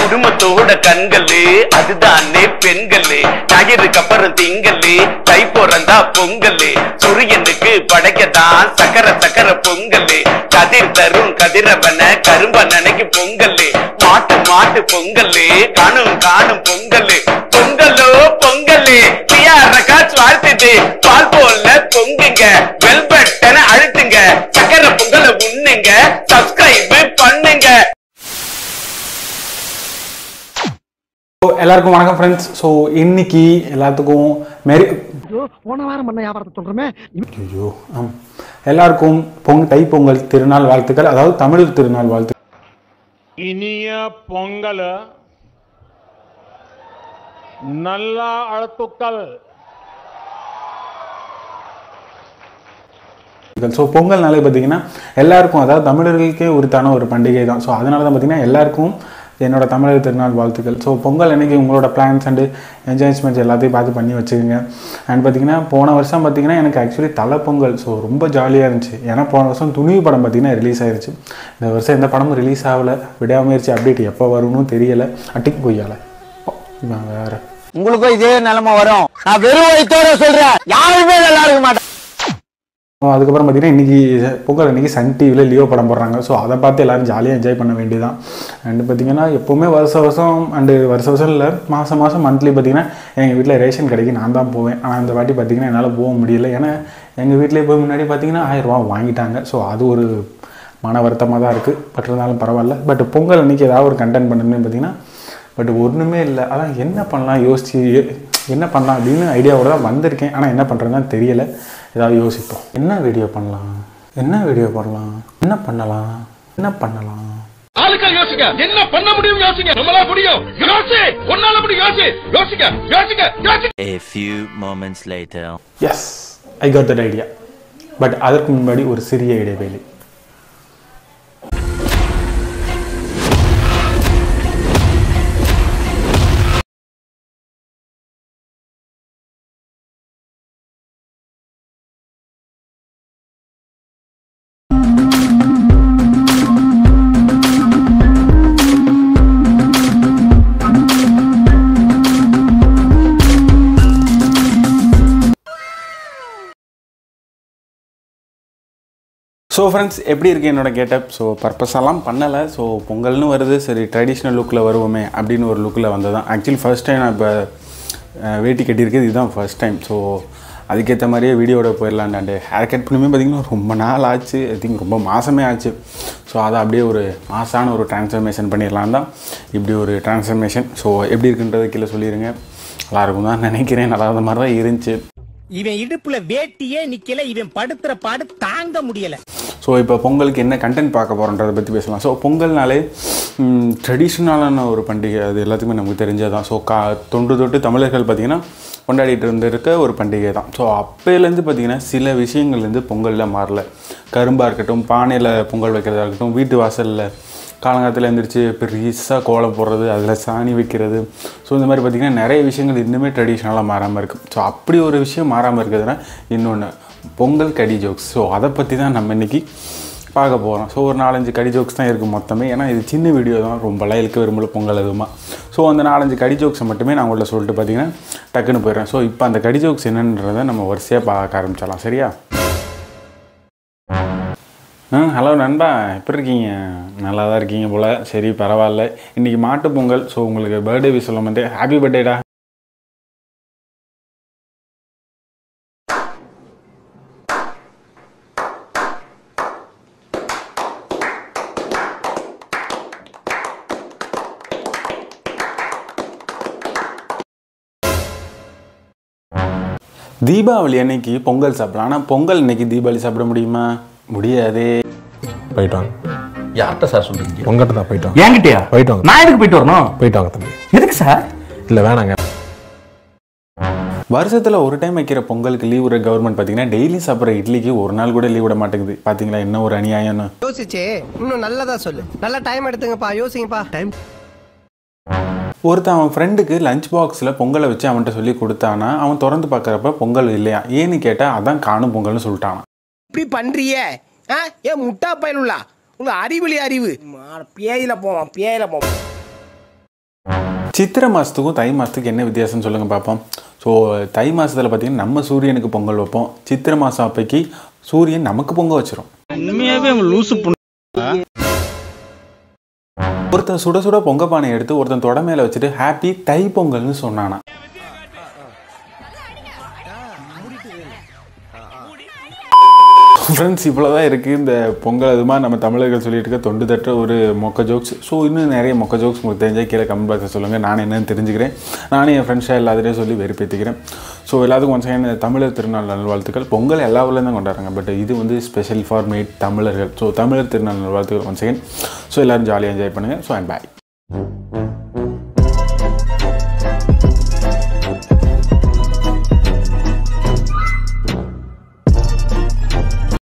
குடும்பத்தோட கண்களு அதுதானே பெண்களு ஞாயிறுக்கு அப்புறம் திங்களு தை பிறந்தா பொங்கலு சூரியனுக்கு படைக்கத்தான் சக்கர சக்கர பொங்கலு கதிர் தரும் கதிரவன கரும்ப நினைக்கு பொங்கலு மாட்டு மாட்டு பொங்கலு காணும் காணும் பொங்கலு பொங்கலோ பொங்கலு பிஆர்காச் வாழ்த்துது பால் போல பொங்குங்க பெல் பட்டனை அழுத்துங்க சக்கர பொங்கலை உண்ணுங்க சப்ஸ்கிரைப் பண்ணுங்க ஸோ எல்லாருக்கும் வணக்கம் ஃப்ரெண்ட்ஸ் ஸோ இன்னைக்கு எல்லாத்துக்கும் மேரி போன வாரம் பண்ண வியாபாரத்தை சொல்றமே ஐயோ ஆம் எல்லாருக்கும் பொங் தை பொங்கல் திருநாள் வாழ்த்துக்கள் அதாவது தமிழ் திருநாள் வாழ்த்து ಇನಿಯ ಪೊಂಗಲ ನಲ್ಲ ಅಳತುಕ್ಕಲ್ ஸோ பொங்கல்னாலே பார்த்தீங்கன்னா எல்லாருக்கும் அதாவது தமிழர்களுக்கே உரித்தான ஒரு பண்டிகை தான் ஸோ அதனால தான் பார்த்தீங்கன்னா எல்லாருக்கும் என்னோட தமிழர் திருநாள் வாழ்த்துக்கள் ஸோ பொங்கல் அன்னைக்கு உங்களோட பிளான்ஸ் அண்டு என்ஜாய்மெண்ட்ஸ் எல்லாத்தையும் பார்த்து பண்ணி வச்சுக்கோங்க அண்ட் பார்த்தீங்கன்னா போன வருஷம் பார்த்தீங்கன்னா எனக்கு ஆக்சுவலி தலை பொங்கல் ஸோ ரொம்ப ஜாலியாக இருந்துச்சு ஏன்னா போன வருஷம் துணிவு படம் பார்த்தீங்கன்னா ரிலீஸ் ஆயிருச்சு இந்த வருஷம் எந்த படமும் ரிலீஸ் ஆகலை விடாமுயற்சி அப்டேட் எப்போ வரும்னு தெரியலை அட்டிக்கு பொய்யால இவன் வேற உங்களுக்கும் இதே நிலைமை வரும் நான் வெறும் வயிற்றோட சொல்றேன் யாருமே நல்லா இருக்க மாட்டேன் அதுக்கப்புறம் பார்த்தீங்கன்னா இன்றைக்கி பொங்கல் அன்றைக்கி சன் டிவியில் லியோ படம் போடுறாங்க ஸோ அதை பார்த்து எல்லாரும் ஜாலியாக என்ஜாய் பண்ண வேண்டியதான் அண்டு பார்த்தீங்கன்னா எப்போவுமே வருஷ வருஷம் அண்டு வருஷ வருஷம் இல்லை மாதம் மாதம் மந்த்லி பார்த்தீங்கன்னா எங்கள் வீட்டில் ரேஷன் கடைக்கு நான் தான் போவேன் ஆனால் இந்த வாட்டி பார்த்தீங்கன்னா என்னால் போக முடியல ஏன்னா எங்கள் வீட்டிலே போய் முன்னாடி பார்த்தீங்கன்னா ஆயிரரூபா வாங்கிட்டாங்க ஸோ அது ஒரு மன வருத்தமாக தான் இருக்குது பட் இருந்தாலும் பரவாயில்ல பட் பொங்கல் அன்றைக்கி ஏதாவது ஒரு கண்டென்ட் பண்ணணும்னு பார்த்தீங்கன்னா பட் ஒன்றுமே இல்லை அதான் என்ன பண்ணலாம் யோசிச்சு என்ன பண்ணலாம் அப்படின்னு ஐடியாவோட தான் வந்திருக்கேன் ஆனால் என்ன பண்ணுறதுன்னு தெரியல ஏதாவது யோசிப்போம் என்ன வீடியோ பண்ணலாம் என்ன வீடியோ பண்ணலாம் என்ன பண்ணலாம் என்ன பண்ணலாம் ஆளுக்கள் யோசிங்க என்ன பண்ண முடியும் யோசிங்க நம்மளா முடியும் யோசி ஒன்னால முடியும் யோசி யோசிங்க யோசிங்க யோசிங்க A few moments later. Yes I got that idea but அதற்கு முன்னாடி ஒரு சிறிய இடைவேளை ஸோ ஃப்ரெண்ட்ஸ் எப்படி இருக்கு என்னோட கெட்டப் ஸோ பர்பஸெல்லாம் பண்ணலை ஸோ பொங்கல்னு வருது சரி ட்ரெடிஷ்னல் லுக்கில் வருவோமே அப்படின்னு ஒரு லுக்கில் வந்தது தான் ஆக்சுவலி ஃபர்ஸ்ட் டைம் நான் இப்போ வேட்டி கட்டியிருக்கிறது இதுதான் ஃபர்ஸ்ட் டைம் ஸோ அதுக்கேற்ற மாதிரியே வீடியோட போயிடலான்டாண்டு ஹேர் கட் பண்ணுமே பார்த்திங்கன்னா ரொம்ப நாள் ஆச்சு ஐ திங்க் ரொம்ப மாதமே ஆச்சு ஸோ அதை அப்படியே ஒரு மாசான ஒரு டிரான்ஸ்ஃபர்மேஷன் பண்ணிடலாம் தான் இப்படி ஒரு டிரான்ஸ்ஃபர்மேஷன் ஸோ எப்படி இருக்குன்றதை கீழே சொல்லிடுங்க நல்லா இருக்கும் தான் நினைக்கிறேன் நல்லா இருந்த மாதிரி தான் இருந்துச்சு இவன் இடுப்புல வேட்டியே நிக்கல இவன் படுத்துற பாடு தாங்க முடியல ஸோ இப்போ பொங்கலுக்கு என்ன கண்டென்ட் பார்க்க போகிறோன்றதை பற்றி பேசலாம் ஸோ பொங்கல்னாலே ட்ரெடிஷ்னலான ஒரு பண்டிகை அது எல்லாத்துக்குமே நமக்கு தெரிஞ்சதான் ஸோ கா தொன்று தொட்டு தமிழர்கள் பார்த்திங்கன்னா கொண்டாடிட்டு இருந்திருக்க ஒரு பண்டிகை தான் ஸோ அப்போலேருந்து பார்த்திங்கன்னா சில விஷயங்கள்லேருந்து பொங்கலில் மாறல கரும்பாக இருக்கட்டும் பானையில் பொங்கல் வைக்கிறதா இருக்கட்டும் வீட்டு வாசலில் காலங்காலத்தில் எழுந்திரிச்சு பெருசாக கோலம் போடுறது அதில் சாணி வைக்கிறது ஸோ இந்த மாதிரி பார்த்திங்கன்னா நிறைய விஷயங்கள் இன்னுமே ட்ரெடிஷ்னலாக மாறாமல் இருக்குது ஸோ அப்படி ஒரு விஷயம் மாறாமல் இருக்கிறதுனா இன்னொன்று பொங்கல் கடி ஜோக்ஸ் ஸோ அதை பற்றி தான் நம்ம இன்றைக்கி பார்க்க போகிறோம் ஸோ ஒரு நாலஞ்சு கடி ஜோக்ஸ் தான் இருக்குது மொத்தமே ஏன்னா இது சின்ன வீடியோ தான் ரொம்பலாம் இழுக்க விரும்பல பொங்கல் அதுவுமா ஸோ அந்த நாலஞ்சு கடி ஜோக்ஸை மட்டுமே நான் உங்கள்ட்ட சொல்லிட்டு பார்த்தீங்கன்னா டக்குன்னு போயிடுறேன் ஸோ இப்போ அந்த கடி ஜோக்ஸ் என்னன்றதை நம்ம வரிசையாக பார்க்க ஆரம்பிச்சிடலாம் சரியா ஆ ஹலோ நண்பா எப்படி இருக்கீங்க நல்லா தான் இருக்கீங்க போல் சரி பரவாயில்ல இன்றைக்கி மாட்டு பொங்கல் ஸோ உங்களுக்கு பர்த்டே விஷ் சொல்ல மாட்டேன் ஹாப்பி பர்த்டேடா தீபாவளி அன்னைக்கு பொங்கல் சாப்பிடலாம் ஆனால் பொங்கல் இன்னைக்கு தீபாவளி சாப்பிட முடியுமா முடியாதே போயிட்டு வாங்க யார்கிட்ட சார் சொல்றீங்க உங்ககிட்ட தான் போயிட்டு வாங்க என்கிட்டயா போயிட்டு வாங்க நான் எதுக்கு போயிட்டு வரணும் போயிட்டு வாங்க தம்பி எதுக்கு சார் இல்லை வேணாங்க வருஷத்தில் ஒரு டைம் வைக்கிற பொங்கலுக்கு லீவ் விடுற கவர்மெண்ட் பார்த்தீங்கன்னா டெய்லி சாப்பிட்ற இட்லிக்கு ஒரு நாள் கூட லீவ் விட மாட்டேங்குது பார்த்தீங்களா என்ன ஒரு அநியாயம்னு யோசிச்சே இன்னும் நல்லதா சொல்லு நல்ல டைம் எடுத்துங்கப்பா யோசிங்கப்பா டைம் ஒருத்தன் அவன் ஃப்ரெண்டுக்கு லஞ்ச் பாக்ஸில் பொங்கலை வச்சு அவன்கிட்ட சொல்லி கொடுத்தானா அவன் திறந்து பார்க்குறப்ப பொங்கல் இல்லையா ஏன்னு கேட்டால் அதான் காணும் பொங்கல்னு சொல்லிட்டான் இப்படி பண்றிய ஏன் முட்டா பயனுள்ளா உங்க அறிவிலி அறிவு பேயில போவான் பேயில போவான் சித்திரை மாதத்துக்கும் தை மாதத்துக்கு என்ன வித்தியாசம்னு சொல்லுங்கள் பார்ப்போம் ஸோ தை மாதத்தில் பார்த்தீங்கன்னா நம்ம சூரியனுக்கு பொங்கல் வைப்போம் சித்திரை மாதம் அப்பைக்கு சூரியன் நமக்கு பொங்க வச்சிரும் ஒருத்தன் சுட சுட பொங்க பானை எடுத்து ஒருத்தன் தொட மேலே வச்சுட்டு ஹாப்பி தை பொங்கல்னு சொன்னானா ஃப்ரெண்ட்ஸ் இவ்வளோ தான் இருக்குது இந்த பொங்கல் அதுமா நம்ம தமிழர்கள் சொல்லிட்டு இருக்க தொண்டு தட்ட ஒரு மொக்க ஜோக்ஸ் ஸோ இன்னும் நிறைய மொக்க ஜோக்ஸ் உங்களுக்கு தெரிஞ்சால் கீழே கமெண்ட் பாக்ஸில் சொல்லுங்கள் நான் என்னன்னு தெரிஞ்சுக்கிறேன் நானே என் ஃப்ரெண்ட்ஸாக எல்லாத்தையும் சொல்லி வெறுப்பேற்றிக்கிறேன் ஸோ எல்லாத்துக்கும் ஒன்ஸ் again தமிழர் திருநாள் நல்வாழ்த்துக்கள் பொங்கல் எல்லா ஊர்லேயும் தான் கொண்டாடுறாங்க பட் இது வந்து ஸ்பெஷல் ஃபார் மேட் தமிழர்கள் ஸோ தமிழர் திருநாள் நல்வாழ்த்துக்கள் ஒன்ஸ் again ஸோ எல்லோரும் ஜாலியாக என்ஜாய் பண்ணுங்கள் ஸோ அண்ட் பாய்